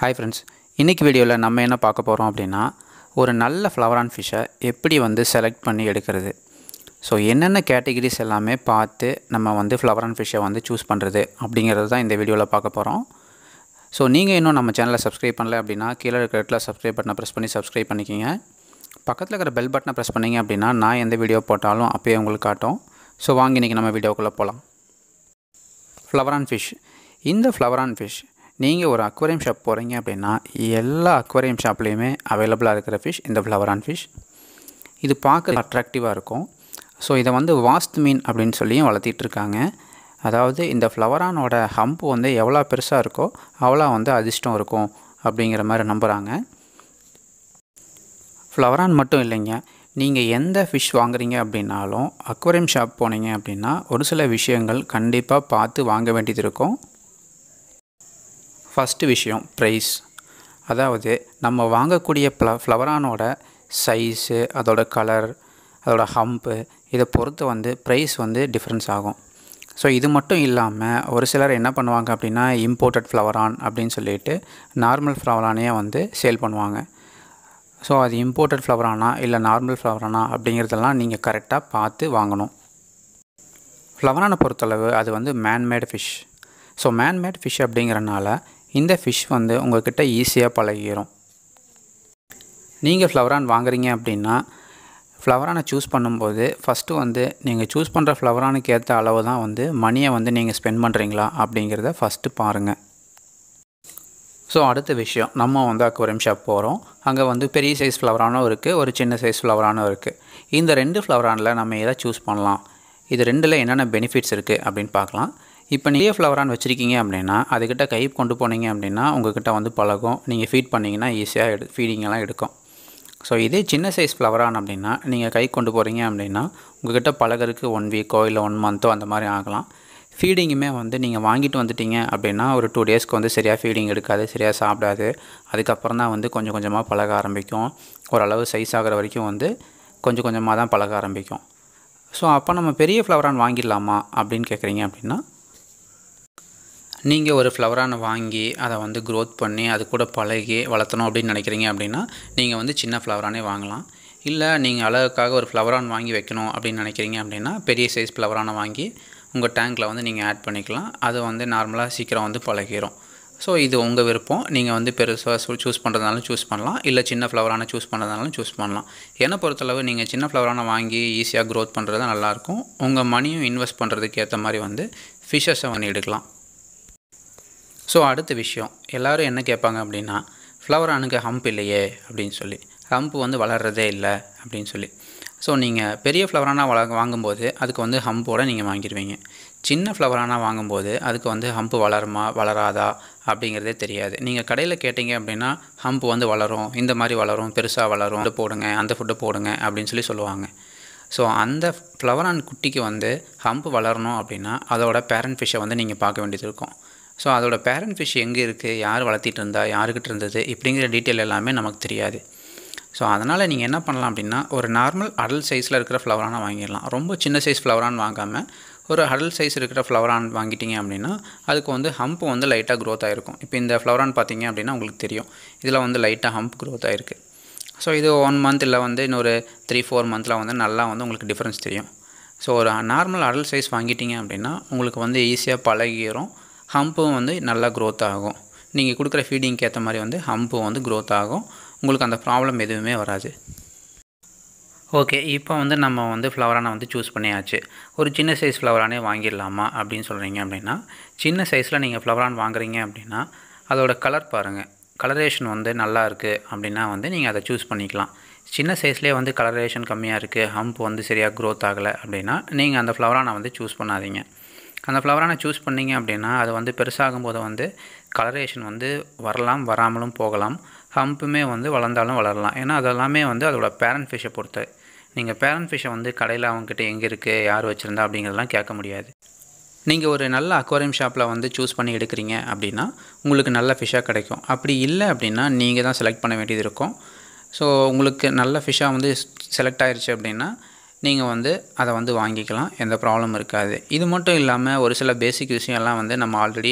hi friends இன்றைக்கி வீடியோவில் நம்ம என்ன பார்க்க போகிறோம் அப்படின்னா ஒரு நல்ல ஃப்ளவரான் ஃபிஷ்ஷை எப்படி வந்து செலக்ட் பண்ணி எடுக்கிறது ஸோ என்னென்ன கேட்டகிரிஸ் எல்லாமே பார்த்து நம்ம வந்து ஃப்ளவரான் ஃபிஷ்ஷை வந்து சூஸ் பண்ணுறது அப்படிங்கிறது தான் இந்த வீடியோவில் பார்க்க போகிறோம் ஸோ நீங்கள் இன்னும் நம்ம சேனலை சப்ஸ்கிரைப் பண்ணல அப்படின்னா கீழே இருக்கிற இடத்துல சப்ஸ்கிரைப் பட்டனை ப்ரெஸ் பண்ணி சப்ஸ்கிரைப் பண்ணிக்கிங்க பக்கத்தில் இருக்கிற பெல் பட்டனை ப்ரெஸ் பண்ணிங்க அப்படின்னா நான் எந்த வீடியோ போட்டாலும் அப்போயே உங்களுக்கு காட்டும் ஸோ வாங்க இன்றைக்கி நம்ம வீடியோக்குள்ளே போகலாம் ஃப்ளவரான் ஃபிஷ் இந்த ஃப்ளவரான் ஃபிஷ் நீங்கள் ஒரு அக்வேரியம் ஷாப் போகிறீங்க அப்படின்னா எல்லா அக்வேரியம் ஷாப்லேயுமே அவைலபிளாக இருக்கிற ஃபிஷ் இந்த ஃப்ளவரான் ஃபிஷ் இது பார்க்க அட்ராக்டிவாக இருக்கும் ஸோ இதை வந்து வாஸ்து மீன் அப்படின்னு சொல்லியும் வளர்த்திட்டு இருக்காங்க அதாவது இந்த ஃப்ளவரானோட ஹம்ப் வந்து எவ்வளோ பெருசாக இருக்கோ அவ்வளோ வந்து அதிர்ஷ்டம் இருக்கும் அப்படிங்கிற மாதிரி நம்புகிறாங்க ஃப்ளவரான் மட்டும் இல்லைங்க நீங்கள் எந்த ஃபிஷ் வாங்குறீங்க அப்படின்னாலும் அக்வேரியம் ஷாப் போனீங்க அப்படின்னா ஒரு சில விஷயங்கள் கண்டிப்பாக பார்த்து வாங்க வேண்டியது இருக்கும் ஃபஸ்ட்டு விஷயம் ப்ரைஸ் அதாவது நம்ம வாங்கக்கூடிய ப்ள ஃப்ளவரானோட சைஸு அதோட கலர் அதோட ஹம்ப்பு இதை பொறுத்து வந்து ப்ரைஸ் வந்து டிஃப்ரென்ஸ் ஆகும் ஸோ இது மட்டும் இல்லாமல் ஒரு சிலர் என்ன பண்ணுவாங்க அப்படின்னா இம்போர்ட்டட் ஃப்ளவரான் அப்படின்னு சொல்லிட்டு நார்மல் ஃப்ளவரானே வந்து சேல் பண்ணுவாங்க ஸோ அது இம்போர்ட்டட் ஃப்ளவரானா இல்லை நார்மல் ஃப்ளவரானா அப்படிங்கிறதெல்லாம் நீங்கள் கரெக்டாக பார்த்து வாங்கணும் ஃப்ளவரானை பொறுத்தளவு அது வந்து manmade fish so manmade fish அப்படிங்கிறனால இந்த ஃபிஷ் வந்து உங்கள்கிட்ட ஈஸியாக பழகிடும் நீங்கள் ஃப்ளவரான் வாங்குறீங்க அப்படின்னா ஃப்ளவரானை சூஸ் பண்ணும்போது ஃபஸ்ட்டு வந்து நீங்கள் சூஸ் பண்ணுற ஃப்ளவரானுக்கு ஏற்ற அளவு தான் வந்து மணியை வந்து நீங்கள் ஸ்பெண்ட் பண்ணுறீங்களா அப்படிங்கிறத ஃபஸ்ட்டு பாருங்கள் ஸோ அடுத்த விஷயம் நம்ம வந்து அக்வேரியம் ஷாப் போகிறோம் அங்கே வந்து பெரிய சைஸ் ஃப்ளவரானும் இருக்குது ஒரு சின்ன சைஸ் ஃப்ளவரானும் இருக்குது இந்த ரெண்டு ஃப்ளவரானில் நம்ம எதை சூஸ் பண்ணலாம் இது ரெண்டில் என்னென்ன பெனிஃபிட்ஸ் இருக்குது அப்படின்னு பார்க்கலாம் இப்போ நீங்கள் ஃப்ளவரான் வச்சுருக்கீங்க அப்படின்னா அதுக்கிட்ட கை கொண்டு போனீங்க அப்படின்னா உங்கள்கிட்ட வந்து பழகும் நீங்கள் ஃபீட் பண்ணிங்கன்னா ஈஸியாக எடு ஃபீடிங்கெல்லாம் எடுக்கும் ஸோ இதே சின்ன சைஸ் ஃப்ளவரான் அப்படின்னா நீங்கள் கை கொண்டு போகிறீங்க அப்படின்னா உங்கள்கிட்ட பழகிறதுக்கு ஒன் வீக்கோ இல்லை ஒன் மந்த்தோ அந்த மாதிரி ஆகலாம் ஃபீடிங்குமே வந்து நீங்கள் வாங்கிட்டு வந்துட்டீங்க அப்படின்னா ஒரு டூ டேஸ்க்கு வந்து சரியாக ஃபீடிங் எடுக்காது சரியாக சாப்பிடாது அதுக்கப்புறம் தான் வந்து கொஞ்சம் கொஞ்சமாக பழக ஆரம்பிக்கும் ஓரளவு சைஸ் ஆகிற வரைக்கும் வந்து கொஞ்சம் கொஞ்சமாக தான் பழக ஆரம்பிக்கும் ஸோ அப்போ நம்ம பெரிய ஃப்ளவரான் வாங்கிடலாமா அப்படின்னு கேட்குறீங்க அப்படின்னா நீங்கள் ஒரு ஃப்ளவரானை வாங்கி அதை வந்து க்ரோத் பண்ணி அது கூட பழகி வளர்த்தணும் அப்படின்னு நினைக்கிறீங்க அப்படின்னா நீங்கள் வந்து சின்ன ஃப்ளவரானே வாங்கலாம் இல்லை நீங்கள் அழகுக்காக ஒரு ஃப்ளவரான் வாங்கி வைக்கணும் அப்படின்னு நினைக்கிறீங்க அப்படின்னா பெரிய சைஸ் ஃப்ளவரானை வாங்கி உங்கள் டேங்க்கில் வந்து நீங்கள் ஆட் பண்ணிக்கலாம் அது வந்து நார்மலாக சீக்கிரம் வந்து பழகிரும் ஸோ இது உங்கள் விருப்பம் நீங்கள் வந்து பெருசாக சூஸ் பண்ணுறதுனாலும் சூஸ் பண்ணலாம் இல்லை சின்ன ஃப்ளவரான சூஸ் பண்ணுறதுனாலும் சூஸ் பண்ணலாம் என்னை பொறுத்தளவு நீங்கள் சின்ன ஃப்ளவரான வாங்கி ஈஸியாக க்ரோத் பண்ணுறது தான் நல்லாயிருக்கும் உங்கள் மணியும் இன்வெஸ்ட் பண்ணுறதுக்கு ஏற்ற மாதிரி வந்து ஃபிஷ்ஷஸை வந்து எடுக்கலாம் ஸோ அடுத்த விஷயம் எல்லோரும் என்ன கேட்பாங்க அப்படின்னா ஃப்ளவரானுக்கு ஹம்ப் இல்லையே அப்படின்னு சொல்லி ஹம்ப் வந்து வளர்கிறதே இல்லை அப்படின்னு சொல்லி ஸோ நீங்கள் பெரிய ஃப்ளவரானா வள வாங்கும்போது அதுக்கு வந்து ஹம்போடு நீங்கள் வாங்கிடுவீங்க சின்ன ஃப்ளவரானா வாங்கும்போது அதுக்கு வந்து ஹம்ப் வளருமா வளராதா அப்படிங்கிறதே தெரியாது நீங்கள் கடையில் கேட்டிங்க அப்படின்னா ஹம்ப் வந்து வளரும் இந்த மாதிரி வளரும் பெருசாக வளரும் ஃபுட்டு போடுங்க அந்த ஃபுட்டு போடுங்க அப்படின்னு சொல்லி சொல்லுவாங்க ஸோ அந்த ஃப்ளவரான் குட்டிக்கு வந்து ஹம்ப் வளரணும் அப்படின்னா அதோட பேரண்ட் ஃபிஷ்ஷை வந்து நீங்கள் பார்க்க வேண்டியது இருக்கும் ஸோ அதோட பேரண்ட் ஃபிஷ் எங்கே இருக்குது யார் வளர்த்திட்டு இருந்தா யாருக்கிட்ட இருந்தது இப்படிங்கிற டீட்டெயில் எல்லாமே நமக்கு தெரியாது ஸோ அதனால் நீங்கள் என்ன பண்ணலாம் அப்படின்னா ஒரு நார்மல் அடல் சைஸில் இருக்கிற ஃப்ளவரான வாங்கிடலாம் ரொம்ப சின்ன சைஸ் ஃப்ளவரான் வாங்காமல் ஒரு அடல் சைஸ் இருக்கிற ஃப்ளவரான் வாங்கிட்டீங்க அப்படின்னா அதுக்கு வந்து ஹம்ப் வந்து லைட்டாக க்ரோத் ஆகிருக்கும் இப்போ இந்த ஃப்ளவரான் பார்த்தீங்க அப்படின்னா உங்களுக்கு தெரியும் இதில் வந்து லைட்டாக ஹம்ப் க்ரோத் ஆகிருக்கு ஸோ இது ஒன் மந்த் இல்லை வந்து இன்னொரு த்ரீ ஃபோர் மந்தில் வந்து நல்லா வந்து உங்களுக்கு டிஃப்ரென்ஸ் தெரியும் ஸோ ஒரு நார்மல் அடல் சைஸ் வாங்கிட்டீங்க அப்படின்னா உங்களுக்கு வந்து ஈஸியாக பழகிடும் ஹம்பும் வந்து நல்லா க்ரோத் ஆகும் நீங்கள் கொடுக்குற ஃபீடிங்க்கு ஏற்ற மாதிரி வந்து ஹம்பும் வந்து க்ரோத் ஆகும் உங்களுக்கு அந்த ப்ராப்ளம் எதுவுமே வராது ஓகே இப்போ வந்து நம்ம வந்து ஃப்ளவரானை வந்து சூஸ் பண்ணியாச்சு ஒரு சின்ன சைஸ் ஃப்ளவரானே வாங்கிடலாமா அப்படின்னு சொல்கிறீங்க அப்படின்னா சின்ன சைஸில் நீங்கள் ஃப்ளவரான் வாங்குறீங்க அப்படின்னா அதோட கலர் பாருங்கள் கலரேஷன் வந்து நல்லா இருக்குது அப்படின்னா வந்து நீங்கள் அதை சூஸ் பண்ணிக்கலாம் சின்ன சைஸ்லேயே வந்து கலரேஷன் கம்மியாக இருக்குது ஹம்ப் வந்து சரியாக க்ரோத் ஆகலை அப்படின்னா நீங்கள் அந்த ஃப்ளவரானை வந்து சூஸ் பண்ணாதீங்க அந்த ஃப்ளவரானை சூஸ் பண்ணிங்க அப்படின்னா அது வந்து பெருசாகும் போது வந்து கலரேஷன் வந்து வரலாம் வராமலும் போகலாம் ஹம்புமே வந்து வளர்ந்தாலும் வளரலாம் ஏன்னா அதெல்லாமே வந்து அதோட பேரண்ட் ஃபிஷ்ஷை பொறுத்து நீங்கள் பேரண்ட் ஃபிஷ்ஷை வந்து கடையில் அவங்ககிட்ட எங்கே இருக்குது யார் வச்சுருந்தா அப்படிங்கிறதெல்லாம் கேட்க முடியாது நீங்கள் ஒரு நல்ல அக்வாரியம் ஷாப்பில் வந்து சூஸ் பண்ணி எடுக்கிறீங்க அப்படின்னா உங்களுக்கு நல்ல ஃபிஷ்ஷாக கிடைக்கும் அப்படி இல்லை அப்படின்னா நீங்கள் தான் செலக்ட் பண்ண வேண்டியது இருக்கும் ஸோ உங்களுக்கு நல்ல ஃபிஷ்ஷாக வந்து செலக்ட் ஆயிடுச்சு அப்படின்னா நீங்கள் வந்து அதை வந்து வாங்கிக்கலாம் எந்த ப்ராப்ளம் இருக்காது இது மட்டும் இல்லாமல் ஒரு சில பேசிக் விஷயம்லாம் வந்து நம்ம ஆல்ரெடி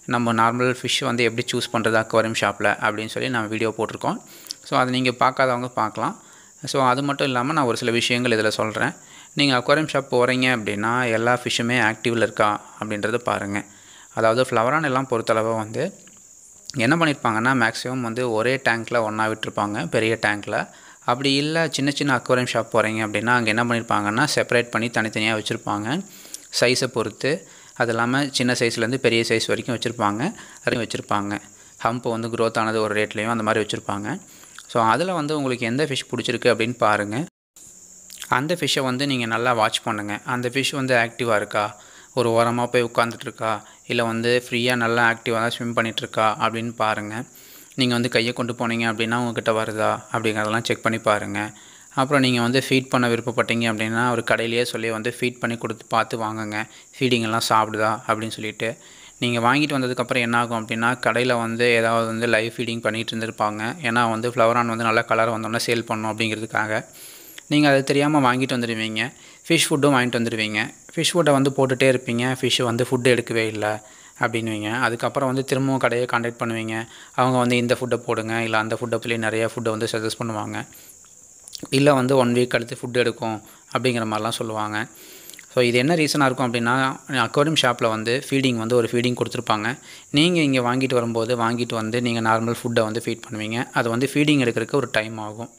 நம்ம நார்மல் ஃபிஷ் வந்து எப்படி சூஸ் பண்ணுறது அக்வாரியம் ஷாப்பில் அப்படின்னு சொல்லி நம்ம வீடியோ போட்டிருக்கோம் ஸோ அதை நீங்கள் பார்க்காதவங்க பார்க்கலாம் ஸோ அது மட்டும் இல்லாமல் நான் ஒரு சில விஷயங்கள் இதில் சொல்கிறேன் நீங்கள் அக்வாரியம் ஷாப் போகிறீங்க அப்படின்னா எல்லா ஃபிஷ்ஷுமே ஆக்டிவில் இருக்கா அப்படின்றத பாருங்கள் அதாவது ஃப்ளவரான் எல்லாம் பொறுத்தளவு வந்து என்ன பண்ணியிருப்பாங்கன்னா மேக்ஸிமம் வந்து ஒரே டேங்க்கில் ஒன்றா விட்டுருப்பாங்க பெரிய டேங்க்கில் அப்படி இல்லை சின்ன சின்ன அக்வாரியம் ஷாப் போகிறீங்க அப்படின்னா அங்கே என்ன பண்ணியிருப்பாங்கன்னா செப்பரேட் பண்ணி தனித்தனியாக வச்சுருப்பாங்க சைஸை பொறுத்து அது இல்லாமல் சின்ன சைஸ்லேருந்து பெரிய சைஸ் வரைக்கும் வச்சுருப்பாங்க அதையும் வச்சுருப்பாங்க ஹம்ப் வந்து க்ரோத் ஆனது ஒரு ரேட்லேயும் அந்த மாதிரி வச்சுருப்பாங்க ஸோ அதில் வந்து உங்களுக்கு எந்த ஃபிஷ் பிடிச்சிருக்கு அப்படின்னு பாருங்கள் அந்த ஃபிஷ்ஷை வந்து நீங்கள் நல்லா வாட்ச் பண்ணுங்கள் அந்த ஃபிஷ் வந்து ஆக்டிவாக இருக்கா ஒரு ஓரமாக போய் உட்காந்துட்ருக்கா இல்லை வந்து ஃப்ரீயாக நல்லா ஆக்டிவாக தான் ஸ்விம் பண்ணிகிட்ருக்கா அப்படின்னு பாருங்கள் நீங்கள் வந்து கையை கொண்டு போனீங்க அப்படின்னா உங்ககிட்ட வருதா அப்படிங்கிறதெல்லாம் செக் பண்ணி பாருங்கள் அப்புறம் நீங்கள் வந்து ஃபீட் பண்ண விருப்பப்பட்டீங்க அப்படின்னா ஒரு கடையிலேயே சொல்லி வந்து ஃபீட் பண்ணி கொடுத்து பார்த்து வாங்குங்க ஃபீடிங் எல்லாம் சாப்பிடுதா அப்படின்னு சொல்லிட்டு நீங்கள் வாங்கிட்டு வந்ததுக்கப்புறம் என்ன ஆகும் அப்படின்னா கடையில் வந்து ஏதாவது வந்து லைவ் ஃபீடிங் பண்ணிகிட்டு இருந்திருப்பாங்க ஏன்னா வந்து ஃப்ளவரான் வந்து நல்ல கலர் வந்தோன்னே சேல் பண்ணணும் அப்படிங்கிறதுக்காக நீங்கள் அது தெரியாமல் வாங்கிட்டு வந்துடுவீங்க ஃபிஷ் ஃபுட்டும் வாங்கிட்டு வந்துடுவீங்க ஃபிஷ் ஃபுட்டை வந்து போட்டுகிட்டே இருப்பீங்க ஃபிஷ் வந்து ஃபுட்டு எடுக்கவே இல்லை அப்படின்னுவீங்க அதுக்கப்புறம் வந்து திரும்பவும் கடையை காண்டாக்ட் பண்ணுவீங்க அவங்க வந்து இந்த ஃபுட்டை போடுங்க இல்லை அந்த ஃபுட்டை சொல்லி நிறையா ஃபுட்டை வந்து சஜஸ்ட் பண்ணுவாங்க இல்லை வந்து ஒன் வீக் கழித்து ஃபுட் எடுக்கும் அப்படிங்கிற மாதிரிலாம் சொல்லுவாங்க ஸோ இது என்ன ரீசனாக இருக்கும் அப்படின்னா அக்வாரியம் ஷாப்பில் வந்து ஃபீடிங் வந்து ஒரு ஃபீடிங் கொடுத்துருப்பாங்க நீங்கள் இங்கே வாங்கிட்டு வரும்போது வாங்கிட்டு வந்து நீங்கள் நார்மல் ஃபுட்டை வந்து ஃபீட் பண்ணுவீங்க அது வந்து ஃபீடிங் எடுக்கிறதுக்கு ஒரு டைம் ஆகும்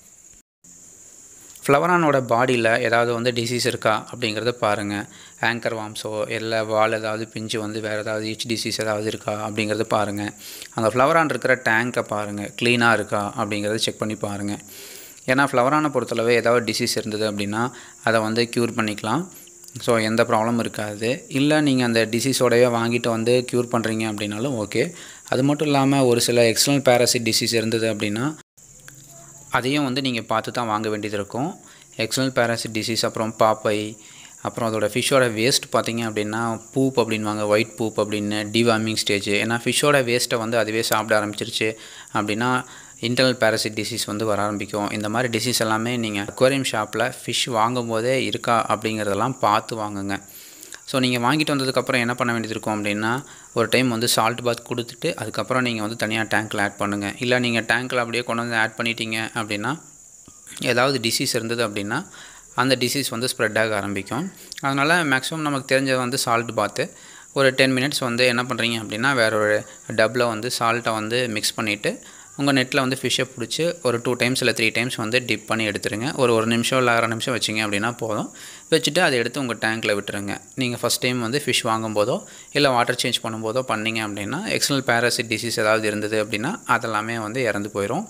ஃப்ளவரானோட பாடியில் ஏதாவது வந்து டிசீஸ் இருக்கா அப்படிங்கிறத பாருங்கள் ஆங்கர் வாம்ஸோ இல்லை வால் ஏதாவது பிஞ்சு வந்து வேறு ஏதாவது ஹெச் டிசீஸ் ஏதாவது இருக்கா அப்படிங்கிறத பாருங்கள் அந்த ஃப்ளவரான் இருக்கிற டேங்க்கை பாருங்கள் க்ளீனாக இருக்கா அப்படிங்கிறத செக் பண்ணி பாருங்கள் ஏன்னா ஃப்ளவரானை பொறுத்தளவு ஏதாவது டிசீஸ் இருந்தது அப்படின்னா அதை வந்து க்யூர் பண்ணிக்கலாம் ஸோ எந்த ப்ராப்ளமும் இருக்காது இல்லை நீங்கள் அந்த டிசீஸோடவே வாங்கிட்டு வந்து க்யூர் பண்ணுறீங்க அப்படின்னாலும் ஓகே அது மட்டும் இல்லாமல் ஒரு சில எக்ஸ்டர்னல் பேராசிட் டிசீஸ் இருந்தது அப்படின்னா அதையும் வந்து நீங்கள் பார்த்து தான் வாங்க வேண்டியது இருக்கும் எக்ஸ்டர்னல் பேராசிட் டிசீஸ் அப்புறம் பாப்பை அப்புறம் அதோட ஃபிஷ்ஷோட வேஸ்ட் பார்த்தீங்க அப்படின்னா பூப் அப்படின்வாங்க ஒயிட் பூப் அப்படின்னு டிவார்மிங் ஸ்டேஜ் ஏன்னா ஃபிஷ்ஷோட வேஸ்ட்டை வந்து அதுவே சாப்பிட ஆரம்பிச்சிருச்சு அப்படின்னா இன்டர்னல் பேராசிட் டிசீஸ் வந்து வர ஆரம்பிக்கும் இந்த மாதிரி டிசீஸ் எல்லாமே நீங்கள் அக்வாரியம் ஷாப்பில் ஃபிஷ் வாங்கும் போதே இருக்கா அப்படிங்கிறதெல்லாம் பார்த்து வாங்குங்க ஸோ நீங்கள் வாங்கிட்டு வந்ததுக்கப்புறம் என்ன பண்ண வேண்டியது இருக்கும் அப்படின்னா ஒரு டைம் வந்து சால்ட் பாத் கொடுத்துட்டு அதுக்கப்புறம் நீங்கள் வந்து தனியாக டேங்க்கில் ஆட் பண்ணுங்கள் இல்லை நீங்கள் டேங்க்கில் அப்படியே கொண்டு வந்து ஆட் பண்ணிட்டீங்க அப்படின்னா ஏதாவது டிசீஸ் இருந்தது அப்படின்னா அந்த டிசீஸ் வந்து ஸ்ப்ரெட் ஆக ஆரம்பிக்கும் அதனால் மேக்ஸிமம் நமக்கு தெரிஞ்சது வந்து சால்ட் பாத்து ஒரு டென் மினிட்ஸ் வந்து என்ன பண்ணுறீங்க அப்படின்னா வேற ஒரு டப்பில் வந்து சால்ட்டை வந்து மிக்ஸ் பண்ணிவிட்டு உங்கள் நெட்டில் வந்து ஃபிஷ்ஷை பிடிச்சி ஒரு டூ டைம்ஸ் இல்லை த்ரீ டைம்ஸ் வந்து டிப் பண்ணி எடுத்துருங்க ஒரு ஒரு நிமிஷம் இல்லை அரை நிமிஷம் வச்சிங்க அப்படின்னா போதும் வச்சுட்டு அதை எடுத்து உங்கள் டேங்க்கில் விட்டுருங்க நீங்கள் ஃபஸ்ட் டைம் வந்து ஃபிஷ் வாங்கும்போதோ இல்லை வாட்டர் சேஞ்ச் பண்ணும்போதோ பண்ணீங்க அப்படின்னா எக்ஸ்டர்னல் பேராசிட் டிசீஸ் ஏதாவது இருந்தது அப்படின்னா அதெல்லாமே வந்து இறந்து போயிடும்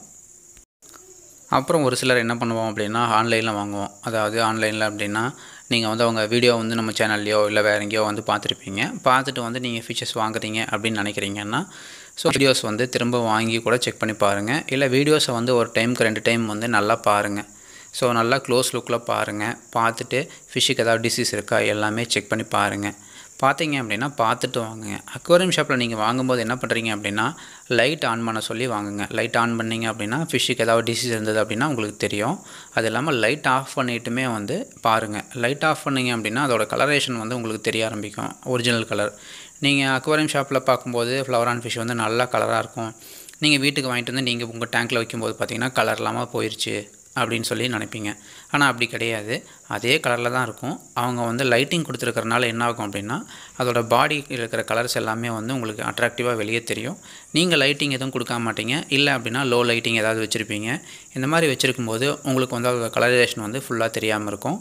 அப்புறம் ஒரு சிலர் என்ன பண்ணுவோம் அப்படின்னா ஆன்லைனில் வாங்குவோம் அதாவது ஆன்லைனில் அப்படின்னா நீங்கள் வந்து அவங்க வீடியோ வந்து நம்ம சேனல்லையோ இல்லை வேறு எங்கேயோ வந்து பார்த்துருப்பீங்க பார்த்துட்டு வந்து நீங்கள் ஃபீச்சர்ஸ் வாங்குறீங்க அப்படின்னு நினைக்கிறீங்கன்னா ஸோ வீடியோஸ் வந்து திரும்ப வாங்கி கூட செக் பண்ணி பாருங்கள் இல்லை வீடியோஸை வந்து ஒரு டைமுக்கு ரெண்டு டைம் வந்து நல்லா பாருங்கள் ஸோ நல்லா க்ளோஸ் லுக்கில் பாருங்கள் பார்த்துட்டு ஃபிஷ்ஷுக்கு ஏதாவது டிசீஸ் இருக்கா எல்லாமே செக் பண்ணி பாருங்கள் பார்த்தீங்க அப்படின்னா பார்த்துட்டு வாங்குங்க அக்வாரியம் ஷாப்பில் நீங்கள் வாங்கும்போது என்ன பண்ணுறீங்க அப்படின்னா லைட் ஆன் பண்ண சொல்லி வாங்குங்க லைட் ஆன் பண்ணீங்க அப்படின்னா ஃபிஷ்ஷுக்கு ஏதாவது டிசீஸ் இருந்தது அப்படின்னா உங்களுக்கு தெரியும் அது இல்லாமல் லைட் ஆஃப் பண்ணிட்டுமே வந்து பாருங்கள் லைட் ஆஃப் பண்ணீங்க அப்படின்னா அதோட கலரேஷன் வந்து உங்களுக்கு தெரிய ஆரம்பிக்கும் ஒரிஜினல் கலர் நீங்கள் அக்வாரியம் ஷாப்பில் பார்க்கும்போது ஃப்ளவரான் ஃபிஷ் வந்து நல்லா கலராக இருக்கும் நீங்கள் வீட்டுக்கு வாங்கிட்டு வந்து நீங்கள் உங்கள் டேங்க்கில் வைக்கும்போது பார்த்தீங்கன்னா கலர் இல்லாமல் போயிடுச்சு அப்படின்னு சொல்லி நினைப்பீங்க ஆனால் அப்படி கிடையாது அதே கலரில் தான் இருக்கும் அவங்க வந்து லைட்டிங் கொடுத்துருக்கறனால என்ன ஆகும் அப்படின்னா அதோட பாடி இருக்கிற கலர்ஸ் எல்லாமே வந்து உங்களுக்கு அட்ராக்டிவாக வெளியே தெரியும் நீங்கள் லைட்டிங் எதுவும் கொடுக்க மாட்டீங்க இல்லை அப்படின்னா லோ லைட்டிங் ஏதாவது வச்சுருப்பீங்க இந்த மாதிரி வச்சுருக்கும்போது உங்களுக்கு வந்து அதோட கலரேஷன் வந்து ஃபுல்லாக தெரியாமல் இருக்கும்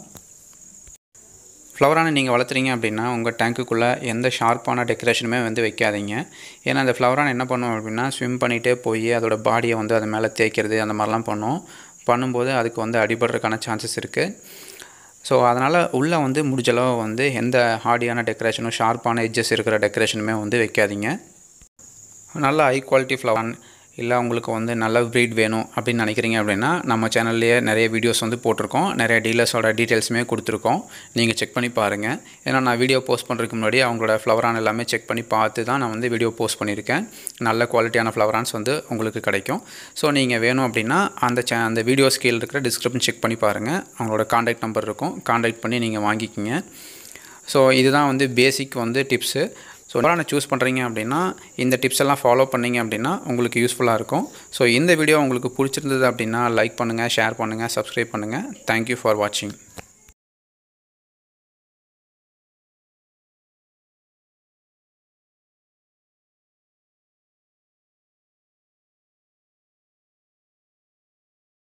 ஃப்ளவரானை நீங்கள் வளர்த்துறீங்க அப்படின்னா உங்கள் டேங்க்குள்ளே எந்த ஷார்ப்பான டெக்கரேஷனுமே வந்து வைக்காதீங்க ஏன்னா அந்த ஃப்ளவரான் என்ன பண்ணும் அப்படின்னா ஸ்விம் பண்ணிகிட்டே போய் அதோட பாடியை வந்து அது மேலே தேய்க்கிறது அந்த மாதிரிலாம் பண்ணும் பண்ணும்போது அதுக்கு வந்து அடிபடுறதுக்கான சான்சஸ் இருக்குது ஸோ அதனால் உள்ளே வந்து முடிஞ்சளவு வந்து எந்த ஹார்டியான டெக்கரேஷனும் ஷார்ப்பான எட்ஜஸ் இருக்கிற டெக்கரேஷனுமே வந்து வைக்காதீங்க நல்ல ஹை குவாலிட்டி ஃப்ளவர் இல்லை உங்களுக்கு வந்து நல்ல ப்ரீட் வேணும் அப்படின்னு நினைக்கிறீங்க அப்படின்னா நம்ம சேனல்லையே நிறைய வீடியோஸ் வந்து போட்டிருக்கோம் நிறைய டீலர்ஸோட டீட்டெயில்ஸுமே கொடுத்துருக்கோம் நீங்கள் செக் பண்ணி பாருங்கள் ஏன்னா நான் வீடியோ போஸ்ட் பண்ணுறதுக்கு முன்னாடி அவங்களோட ஃப்ளவரான் எல்லாமே செக் பண்ணி பார்த்து தான் நான் வந்து வீடியோ போஸ்ட் பண்ணியிருக்கேன் நல்ல குவாலிட்டியான ஃப்ளவரான்ஸ் வந்து உங்களுக்கு கிடைக்கும் ஸோ நீங்கள் வேணும் அப்படின்னா அந்த சே அந்த வீடியோ ஸ்கீல் இருக்கிற டிஸ்கிரிப்ஷன் செக் பண்ணி பாருங்கள் அவங்களோட காண்டாக்ட் நம்பர் இருக்கும் காண்டாக்ட் பண்ணி நீங்கள் வாங்கிக்கிங்க ஸோ இதுதான் வந்து பேசிக் வந்து டிப்ஸு ஸோ ஃப்ளவரானை சூஸ் பண்ணுறீங்க அப்படின்னா இந்த டிப்ஸ் எல்லாம் ஃபாலோ பண்ணீங்க அப்படின்னா உங்களுக்கு யூஸ்ஃபுல்லாக இருக்கும் ஸோ இந்த வீடியோ உங்களுக்கு பிடிச்சிருந்தது அப்படின்னா லைக் பண்ணுங்கள் ஷேர் பண்ணுங்கள் சப்ஸ்கிரைப் பண்ணுங்கள் தேங்க்யூ ஃபார் வாட்சிங்